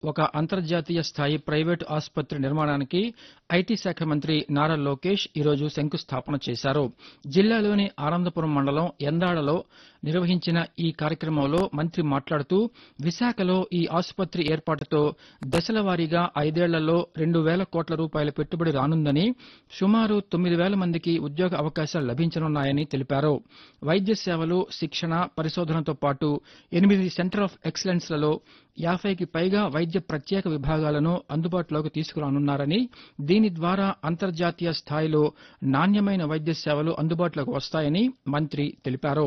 ఒక అంతర్జాతీయ స్థాయి ప్రైవేటు ఆసుపత్రి నిర్మాణానికి ఐటీ శాఖ మంత్రి నారా లోకేష్ ఈరోజు శంకుస్థాపన చేశారు జిల్లాలోని ఆనందపురం మండలం ఎందాడలో నిర్వహించిన ఈ కార్యక్రమంలో మంత్రి మాట్లాడుతూ విశాఖలో ఈ ఆసుపత్రి ఏర్పాటుతో దశల వారీగా ఐదేళ్లలో రెండు వేల కోట్ల రూపాయల పెట్టుబడి రానుందని సుమారు తొమ్మిది వేల మందికి ఉద్యోగ అవకాశాలు లభించనున్నాయని తెలిపారు వైద్య సేవలు శిక్షణ పరిశోధనతో పాటు ఎనిమిది సెంటర్ ఆఫ్ ఎక్సలెన్స్ లలో యాభైకి పైగా వైద్య ప్రత్యేక విభాగాలను అందుబాటులోకి తీసుకురానున్నారని దీని ద్వారా అంతర్జాతీయ స్థాయిలో నాణ్యమైన వైద్య సేవలు అందుబాటులోకి వస్తాయని మంత్రి తెలిపారు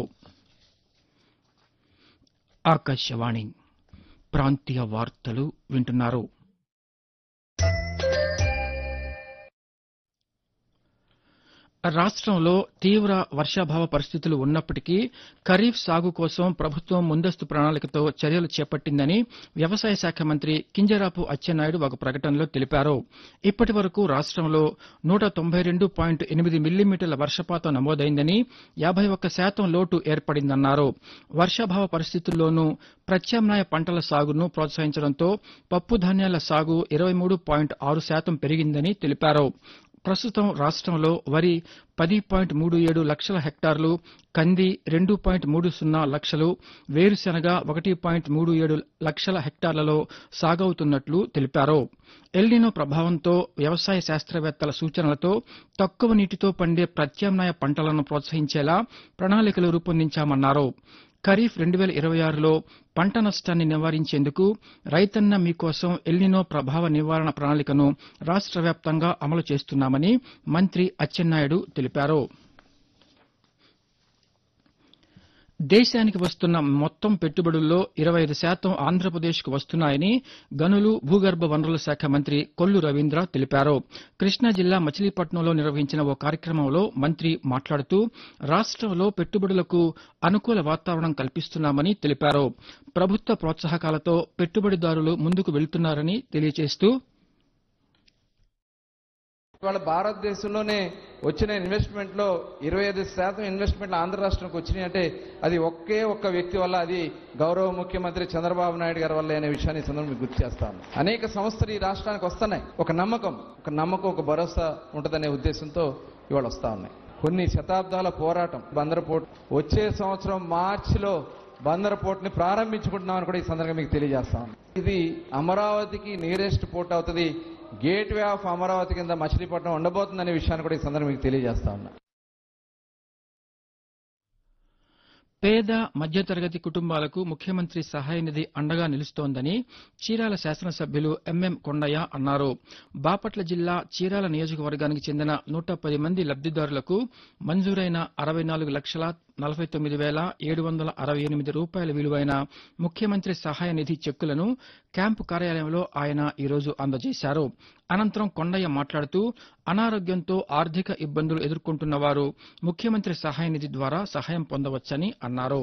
ఆకాశవాణి ప్రాంతీయ వార్తలు వింటున్నారు రాష్ట్రంలో తీవ్ర వర్షాభావ పరిస్థితులు ఉన్నప్పటికీ ఖరీఫ్ సాగు కోసం ప్రభుత్వం ముందస్తు ప్రణాళికతో చర్యలు చేపట్టిందని వ్యవసాయ శాఖ మంత్రి కింజరాపు అచ్చెన్నాయుడు ఒక ప్రకటనలో తెలిపారు ఇప్పటి వరకు రాష్ట్రంలో నూట తొంభై రెండు పాయింట్ ఎనిమిది మిల్లీమీటర్ల వర్షపాతం నమోదైందని యాభై ఒక్క శాతం లోటు ఏర్పడిందన్నారు వర్షాభావ పరిస్థితుల్లోనూ ప్రత్యామ్నాయ పంటల సాగును ప్రోత్సహించడంతో పప్పు ధాన్యాల సాగు ఇరవై మూడు పాయింట్ ఆరు శాతం పెరిగిందని తెలిపారు ప్రస్తుతం రాష్ట్రంలో వరి పది పాయింట్ మూడు ఏడు లక్షల హెక్టార్లు కంది రెండు పాయింట్ మూడు సున్నా లక్షలు వేరుశెనగ ఒకటి పాయింట్ మూడు ఏడు లక్షల హెక్టార్లలో సాగవుతున్నట్లు తెలిపారు ఎల్నినో ప్రభావంతో వ్యవసాయ శాస్త్రవేత్తల సూచనలతో తక్కువ నీటితో పండే ప్రత్యామ్నాయ పంటలను ప్రోత్సహించేలా ప్రణాళికలు రూపొందించామన్నారు ఖరీఫ్ రెండు వేల ఇరవై ఆరులో పంట నష్టాన్ని నివారించేందుకు రైతన్న మీకోసం ఎల్నినో ప్రభావ నివారణ ప్రణాళికను రాష్ట్ర వ్యాప్తంగా అమలు చేస్తున్నామని మంత్రి అచ్చెన్నాయుడు తెలిపారు దేశానికి వస్తున్న మొత్తం పెట్టుబడుల్లో ఇరవై ఐదు శాతం ఆంధ్రప్రదేశ్కు వస్తున్నాయని గనులు భూగర్భ వనరుల శాఖ మంత్రి కొల్లు రవీంద్ర తెలిపారు కృష్ణా జిల్లా మచిలీపట్నంలో నిర్వహించిన ఓ కార్యక్రమంలో మంత్రి మాట్లాడుతూ రాష్ట్రంలో పెట్టుబడులకు అనుకూల వాతావరణం కల్పిస్తున్నామని తెలిపారు ప్రభుత్వ ప్రోత్సాహకాలతో పెట్టుబడిదారులు ముందుకు వెళ్తున్నారని తెలియజేస్తూ ఇవాళ భారతదేశంలోనే వచ్చిన ఇన్వెస్ట్మెంట్ లో ఇరవై ఐదు శాతం ఇన్వెస్ట్మెంట్లు ఆంధ్ర రాష్ట్రానికి వచ్చినాయి అంటే అది ఒకే ఒక్క వ్యక్తి వల్ల అది గౌరవ ముఖ్యమంత్రి చంద్రబాబు నాయుడు గారి వల్ల అనే విషయాన్ని ఈ సందర్భంగా మీకు గుర్తు చేస్తాను అనేక సంస్థలు ఈ రాష్ట్రానికి వస్తున్నాయి ఒక నమ్మకం ఒక నమ్మకం ఒక భరోసా ఉంటుందనే ఉద్దేశంతో ఇవాళ వస్తా ఉన్నాయి కొన్ని శతాబ్దాల పోరాటం బందరపోటు వచ్చే సంవత్సరం మార్చిలో బందర్ పోర్ట్ ని ప్రారంభించుకుంటున్నామని కూడా ఈ సందర్భంగా మీకు తెలియజేస్తాం ఇది అమరావతికి నియరెస్ట్ పోర్ట్ అవుతుంది గేట్ వే ఆఫ్ అమరావతి కింద మచిలీపట్నం ఉండబోతుందనే విషయాన్ని కూడా ఈ సందర్భంగా మీకు తెలియజేస్తా ఉన్నా పేద మధ్యతరగతి కుటుంబాలకు ముఖ్యమంత్రి సహాయ నిధి అండగా నిలుస్తోందని చీరాల శాసనసభ్యులు ఎంఎం కొండయ్య అన్నారు బాపట్ల జిల్లా చీరాల నియోజకవర్గానికి చెందిన నూట పది మంది లబ్దిదారులకు మంజూరైన అరవై నాలుగు లక్షల నలభై తొమ్మిది వేల ఏడు వందల అరవై ఎనిమిది రూపాయల విలువైన ముఖ్యమంత్రి సహాయ నిధి చెక్కులను క్యాంపు కార్యాలయంలో ఆయన ఈరోజు అందజేశారు అనంతరం కొండయ్య మాట్లాడుతూ అనారోగ్యంతో ఆర్థిక ఇబ్బందులు ఎదుర్కొంటున్న వారు ముఖ్యమంత్రి సహాయ నిధి ద్వారా సహాయం పొందవచ్చని అన్నారు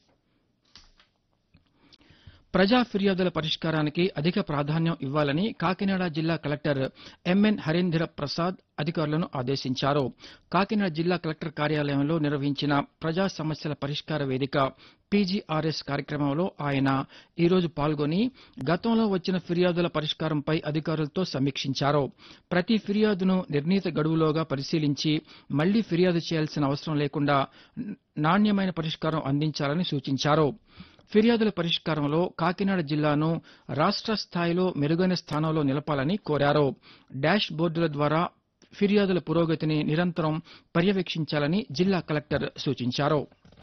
ప్రజా ఫిర్యాదుల పరిష్కారానికి అధిక ప్రాధాన్యం ఇవ్వాలని కాకినాడ జిల్లా కలెక్టర్ ఎంఎన్ హరీంద్ర ప్రసాద్ అధికారులను ఆదేశించారు కాకినాడ జిల్లా కలెక్టర్ కార్యాలయంలో నిర్వహించిన ప్రజా సమస్యల పరిష్కార వేదిక పీజీఆర్ఎస్ కార్యక్రమంలో ఆయన ఈరోజు పాల్గొని గతంలో వచ్చిన ఫిర్యాదుల పరిష్కారంపై అధికారులతో సమీక్షించారు ప్రతి ఫిర్యాదును నిర్ణీత గడువులోగా పరిశీలించి మళ్లీ ఫిర్యాదు చేయాల్సిన అవసరం లేకుండా నాణ్యమైన పరిష్కారం అందించాలని సూచించారు ఫిర్యాదుల పరిష్కారంలో కాకినాడ జిల్లాను రాష్ట్ర స్థాయిలో మెరుగైన స్థానంలో నిలపాలని కోరారు డాష్ బోర్డుల ద్వారా ఫిర్యాదుల పురోగతిని నిరంతరం పర్యవేక్షించాలని జిల్లా కలెక్టర్ సూచించారు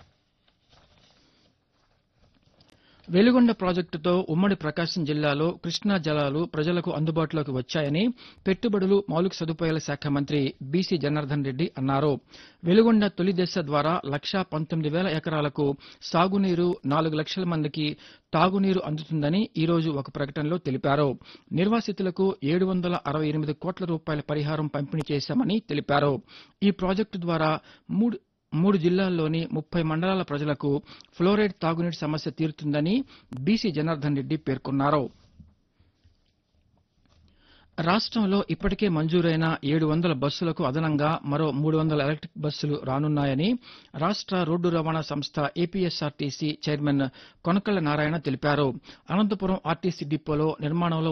వెలుగొండ ప్రాజెక్టుతో ఉమ్మడి ప్రకాశం జిల్లాలో కృష్ణా జలాలు ప్రజలకు అందుబాటులోకి వచ్చాయని పెట్టుబడులు మౌలిక సదుపాయాల శాఖ మంత్రి బీసీ జనార్దన్ రెడ్డి అన్నారు వెలుగొండ తొలి దశ ద్వారా లక్షా పంతొమ్మిది వేల ఎకరాలకు సాగునీరు నాలుగు లక్షల మందికి తాగునీరు అందుతుందని ఈ రోజు ఒక ప్రకటనలో తెలిపారు నిర్వాసితులకు ఏడు వందల అరవై ఎనిమిది కోట్ల రూపాయల పరిహారం పంపిణీ చేశామని తెలిపారు ఈ ప్రాజెక్టు ద్వారా మూడు మూడు జిల్లాల్లోని ముప్పై మండలాల ప్రజలకు ఫ్లోరైడ్ తాగునీటి సమస్య తీరుతుందని బీసీ జనార్దన్ రెడ్డి పేర్కొన్నారు రాష్ట్రంలో ఇప్పటికే మంజూరైన ఏడు వందల బస్సులకు అదనంగా మరో మూడు వందల ఎలక్ట్రిక్ బస్సులు రానున్నాయని రాష్ట్ర రోడ్డు రవాణా సంస్థ ఏపీఎస్ఆర్టీసీ చైర్మన్ కొనకళ్ల నారాయణ తెలిపారు అనంతపురం ఆర్టీసీ డిపోలో నిర్మాణంలో